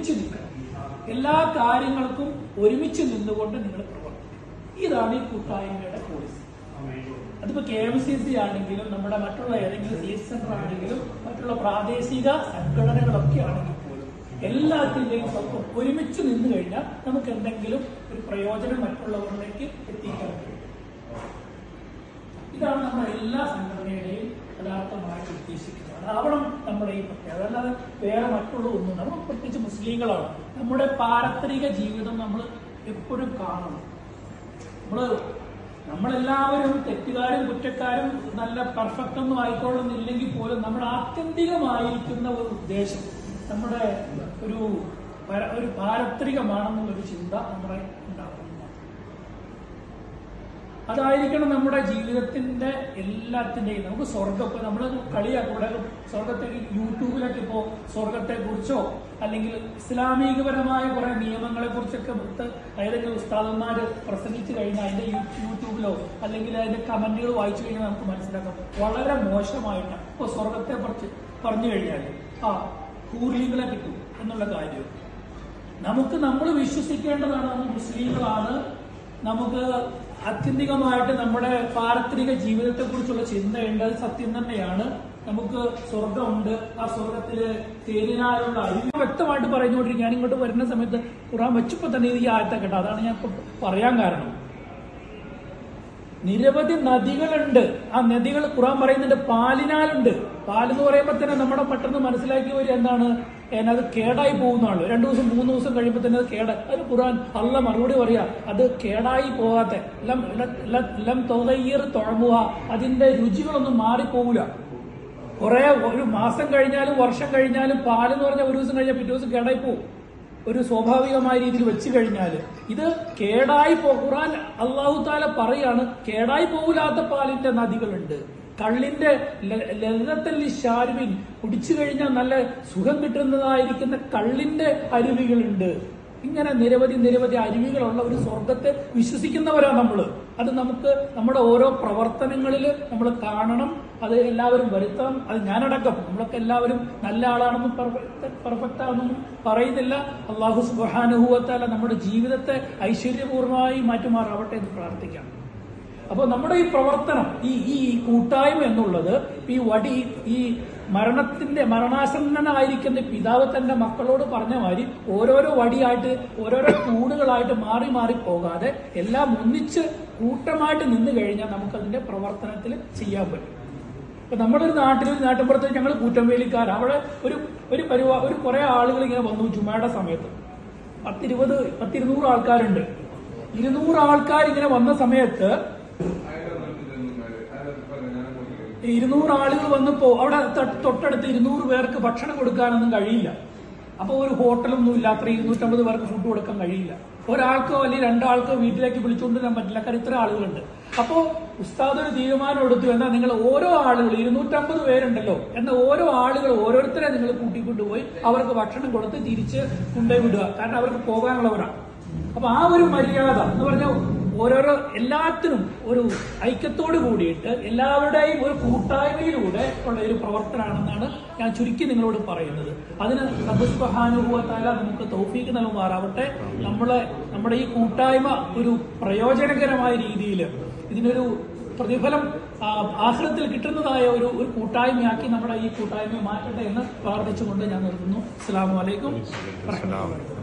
ഒരുമിച്ച് നിൽക്കണം എല്ലാ കാര്യങ്ങൾക്കും ഒരുമിച്ച് നിന്നുകൊണ്ട് നിങ്ങൾ പ്രവർത്തിക്കണം ഇതാണ് ഈ കൂട്ടായ്മയുടെ പോളിസി അതിപ്പോ കെ എം സി സി ആണെങ്കിലും നമ്മുടെ മറ്റുള്ള ഏതെങ്കിലും സി എസ് സെന്റർ ആണെങ്കിലും മറ്റുള്ള പ്രാദേശിക സംഘടനകളൊക്കെ ആണെങ്കിൽ പോലും എല്ലാത്തിന്റെയും ഒപ്പം ഒരുമിച്ച് നിന്ന് കഴിഞ്ഞാൽ നമുക്ക് എന്തെങ്കിലും ഒരു പ്രയോജനം മറ്റുള്ളവരിലേക്ക് എത്തിക്കാൻ കഴിയും ഇതാണ് നമ്മുടെ എല്ലാ സംഘടനയുടെയും യഥാർത്ഥമായിട്ട് ഉദ്ദേശിക്കുന്നത് അതാവണം നമ്മുടെ ഈ പ്രത്യേകത അല്ലാതെ വേറെ മറ്റുള്ള ഒന്നും നമ്മൾ പ്രത്യേകിച്ച് മുസ്ലിങ്ങളാണ് നമ്മുടെ പാരത്രിക ജീവിതം നമ്മൾ എപ്പോഴും കാണണം നമ്മള് നമ്മളെല്ലാവരും തെറ്റുകാരും കുറ്റക്കാരും നല്ല പെർഫെക്റ്റ് ഒന്നും ആയിക്കൊള്ളുന്നില്ലെങ്കിൽ പോലും നമ്മുടെ ആത്യന്തികമായിരിക്കുന്ന ഒരു ഉദ്ദേശം നമ്മുടെ ഒരു പര- ഒരു പാരത്രികമാണെന്നുള്ളൊരു ചിന്ത നമ്മുടെ ഉണ്ടാകുന്നു അതായിരിക്കണം നമ്മുടെ ജീവിതത്തിന്റെ എല്ലാത്തിന്റെയും നമുക്ക് സ്വർഗം ഇപ്പൊ നമ്മൾ കളിയാക്കും ഇവിടെ സ്വർഗത്തെ യൂട്യൂബിലൊക്കെ ഇപ്പോ സ്വർഗത്തെ കുറിച്ചോ അല്ലെങ്കിൽ ഇസ്ലാമികപരമായ കുറെ നിയമങ്ങളെ കുറിച്ചൊക്കെ മുത്ത് ഏതെങ്കിലും ഉസ്താദന്മാര് പ്രസംഗിച്ചു കഴിഞ്ഞാൽ അതിന്റെ യൂ- യൂട്യൂബിലോ അല്ലെങ്കിൽ അതിന്റെ കമന്റുകൾ വായിച്ചു കഴിഞ്ഞാൽ നമുക്ക് മനസ്സിലാക്കാം വളരെ മോശമായിട്ടാണ് ഇപ്പൊ സ്വർഗത്തെ കുറിച്ച് പറഞ്ഞു കഴിഞ്ഞാൽ ആ ഹൂർലിങ്ങളെ കിട്ടും എന്നുള്ള കാര്യം നമുക്ക് നമ്മൾ വിശ്വസിക്കേണ്ടതാണ് നമ്മൾ മുസ്ലിങ്ങളാണ് നമുക്ക് ആത്യന്തികമായിട്ട് നമ്മുടെ പാരത്രിക ജീവിതത്തെ കുറിച്ചുള്ള ചിന്തയുണ്ട് സത്യം തന്നെയാണ് നമുക്ക് സ്വർഗമുണ്ട് ആ സ്വർഗത്തില് തേനിനാലുള്ള അറിവ് വ്യക്തമായിട്ട് പറഞ്ഞുകൊണ്ടിരിക്കും ഞാൻ ഇങ്ങോട്ട് വരുന്ന സമയത്ത് ഖുറാൻ വെച്ചപ്പോ തന്നെ ഈ ആയത്തെ കേട്ടോ അതാണ് ഞാൻ ഇപ്പൊ പറയാൻ കാരണം നിരവധി നദികളുണ്ട് ആ നദികൾ ഖുറാൻ പറയുന്നുണ്ട് പാലിനാലുണ്ട് പാലെന്ന് പറയുമ്പോൾ തന്നെ നമ്മുടെ പെട്ടെന്ന് മനസ്സിലാക്കി വരിക എന്താണ് ഏ, അത് കേടായി പോകുന്നതാണ് രണ്ടു ദിവസം മൂന്ന് ദിവസം കഴിയുമ്പോൾ തന്നെ അത് കേട അത് ഖുറാൻ അല്ല മറുപടി പറയാ അത് കേടായി പോകാത്ത ലം ലം- ലം തൊതയ്യർ തുഴമുക അതിന്റെ രുചികളൊന്നും മാറിപ്പോകില്ല കുറെ ഒരു മാസം കഴിഞ്ഞാലും വർഷം കഴിഞ്ഞാലും പാലെന്ന് പറഞ്ഞാൽ ഒരു ദിവസം കഴിഞ്ഞാൽ പിറ്റേ ദിവസം കേടായി പോകും ഒരു സ്വാഭാവികമായ രീതിയിൽ വെച്ച് കഴിഞ്ഞാൽ ഇത് കേടായി പോ ഖുറാൻ അള്ളാഹു താല പറയാണ് കേടായി പോകില്ലാത്ത പാലിന്റെ നദികളുണ്ട് കള്ളിന്റെ ലളിതത്തല്ലി ഷാരുവിൻ കുടിച്ചു കഴിഞ്ഞാൽ നല്ല സുഖം കിട്ടുന്നതായിരിക്കുന്ന കള്ളിന്റെ അരുവികളുണ്ട് ഇങ്ങനെ നിരവധി നിരവധി അരുവികളുള്ള ഒരു സ്വർഗത്തെ വിശ്വസിക്കുന്നവരാണ് നമ്മൾ അത് നമുക്ക് നമ്മുടെ ഓരോ പ്രവർത്തനങ്ങളിൽ നമ്മൾ കാണണം അത് എല്ലാവരും വരുത്തണം അത് ഞാനടക്കം നമ്മളൊക്കെ എല്ലാവരും നല്ല ആളാണെന്നും പെർഫെക്റ്റ് ആണെന്നും പറയുന്നില്ല അള്ളാഹു സുബാനുഭവത്താല നമ്മുടെ ജീവിതത്തെ ഐശ്വര്യപൂർണ്ണമായി മാറ്റുമാറാവട്ടെ എന്ന് പ്രാർത്ഥിക്കാം അപ്പോൾ നമ്മുടെ ഈ പ്രവർത്തനം ഈ ഈ കൂട്ടായ്മ എന്നുള്ളത് ഈ വടി ഈ മരണത്തിന്റെ മരണാസന്നനായിരിക്കുന്ന പിതാവ് തന്റെ മക്കളോട് പറഞ്ഞ മാതിരി ഓരോരോ വടിയായിട്ട് ഓരോരോ തൂണുകളായിട്ട് മാറി മാറി പോകാതെ എല്ലാം ഒന്നിച്ച് കൂട്ടമായിട്ട് നിന്ന് കഴിഞ്ഞാൽ നമുക്കതിന്റെ പ്രവർത്തനത്തിൽ ചെയ്യാൻ പറ്റും ഇപ്പൊ നമ്മുടെ ഒരു നാട്ടിൽ ഒരു നാട്ടിൻപുറത്ത് ഞങ്ങൾ കൂറ്റംവേലിക്കാർ അവിടെ ഒരു ഒരു പരിപാ ഒരു കുറെ ആളുകൾ ഇങ്ങനെ വന്നു ജുമയുടെ സമയത്ത് പത്തിരുപത് പത്തിരുന്നൂറ് ആൾക്കാരുണ്ട് ഇരുന്നൂറ് ആൾക്കാർ ഇങ്ങനെ വന്ന സമയത്ത് ഈ ഇരുന്നൂറ് ആളുകൾ വന്നപ്പോ അവിടെ ത- തൊട്ടടുത്ത് ഇരുന്നൂറ് പേർക്ക് ഭക്ഷണം കൊടുക്കാനൊന്നും കഴിയില്ല അപ്പൊ ഒരു ഹോട്ടലൊന്നും ഇല്ല അത്ര ഇരുന്നൂറ്റമ്പത് പേർക്ക് ഫുഡ് കൊടുക്കാൻ കഴിയില്ല ഒരാൾക്കോ അല്ലെങ്കിൽ രണ്ടാൾക്കോ വീട്ടിലേക്ക് വിളിച്ചുകൊണ്ട് വരാൻ പറ്റില്ല കാരണം ഇത്ര ആളുകളുണ്ട് അപ്പോ ഉസ്താദ് ഒരു തീരുമാനം എടുത്തു എന്നാ നിങ്ങൾ ഓരോ ആളുകൾ ഇരുന്നൂറ്റമ്പത് പേരുണ്ടല്ലോ എന്ന ഓരോ ആളുകൾ ഓരോരുത്തരെ നിങ്ങൾ കൂട്ടിക്കൊണ്ടുപോയി അവർക്ക് ഭക്ഷണം കൊടുത്ത് തിരിച്ച് കൊണ്ടുപോയി വിടുക കാരണം അവർക്ക് പോകാനുള്ളവരാണ് അപ്പൊ ആ ഒരു മര്യാദ എന്ന് പറഞ്ഞാൽ ഓരോരോ എല്ലാത്തിനും ഒരു ഐക്യത്തോട് കൂടിയിട്ട് എല്ലാവരുടെയും ഒരു കൂട്ടായ്മയിലൂടെ ഉള്ള ഒരു പ്രവർത്തനമാണെന്നാണ് ഞാൻ ചുരുക്കി നിങ്ങളോട് പറയുന്നത് അതിന് സബുസ്ബഹാനുഭവത്താല നമുക്ക് തൗഫീക്ക് നൽകുമാറാവട്ടെ നമ്മളെ നമ്മുടെ ഈ കൂട്ടായ്മ ഒരു പ്രയോജനകരമായ രീതിയിൽ ഇതിനൊരു പ്രതിഫലം ആ, ആഖിറത്തിൽ കിട്ടുന്നതായ ഒരു ഒരു കൂട്ടായ്മയാക്കി നമ്മുടെ ഈ കൂട്ടായ്മയെ മാറ്റട്ടെ എന്ന് പ്രാർത്ഥിച്ചുകൊണ്ട് ഞാൻ നിർത്തുന്നു അസ്സാം വലൈക്കും വറഹ്മത്തുള്ളാഹി